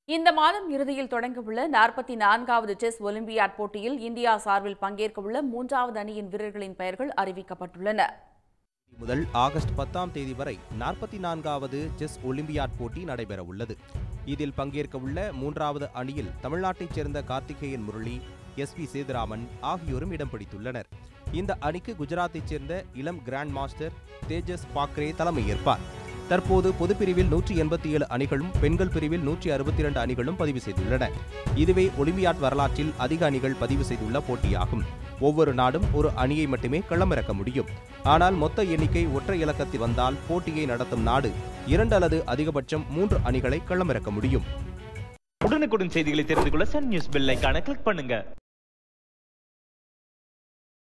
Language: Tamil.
இந்த மாதம் இறுதியில் தொடங்கவுள்ள நாற்பத்தி நான்காவது செஸ் ஒலிம்பியாட் போட்டியில் இந்தியா சார்பில் பங்கேற்கவுள்ள மூன்றாவது அணியின் வீரர்களின் பெயர்கள் அறிவிக்கப்பட்டுள்ளன முதல் ஆகஸ்ட் பத்தாம் தேதி வரை நாற்பத்தி நான்காவது செஸ் ஒலிம்பியாட் போட்டி நடைபெற உள்ளது இதில் பங்கேற்க உள்ள மூன்றாவது அணியில் தமிழ்நாட்டைச் சேர்ந்த கார்த்திகேயன் முரளி எஸ் பி சேதுராமன் ஆகியோரும் இடம் பிடித்துள்ளனர் இந்த அணிக்கு குஜராத்தைச் சேர்ந்த இளம் கிராண்ட் மாஸ்டர் தேஜஸ் பாக்ரே தலைமையேற்பார் தற்போது பொதுப்பிரிவில் நூற்றி எண்பத்தி ஏழு அணிகளும் பெண்கள் பிரிவில் நூற்றி அறுபத்தி இரண்டு அணிகளும் பதிவு செய்துள்ளன இதுவே ஒலிம்பியாட் வரலாற்றில் அதிக அணிகள் பதிவு செய்துள்ள போட்டியாகும் ஒவ்வொரு நாடும் ஒரு அணியை மட்டுமே களமிறக்க முடியும் ஆனால் மொத்த எண்ணிக்கை ஒற்றை இலக்கத்தில் வந்தால் போட்டியை நடத்தும் நாடு இரண்டு அல்லது அதிகபட்சம் மூன்று அணிகளை களமிறக்க முடியும் உடனுக்குடன் செய்திகளை தெரிந்து கொள்ள சன் நியூஸ் பெல் ஐகானை கிளிக் பண்ணுங்க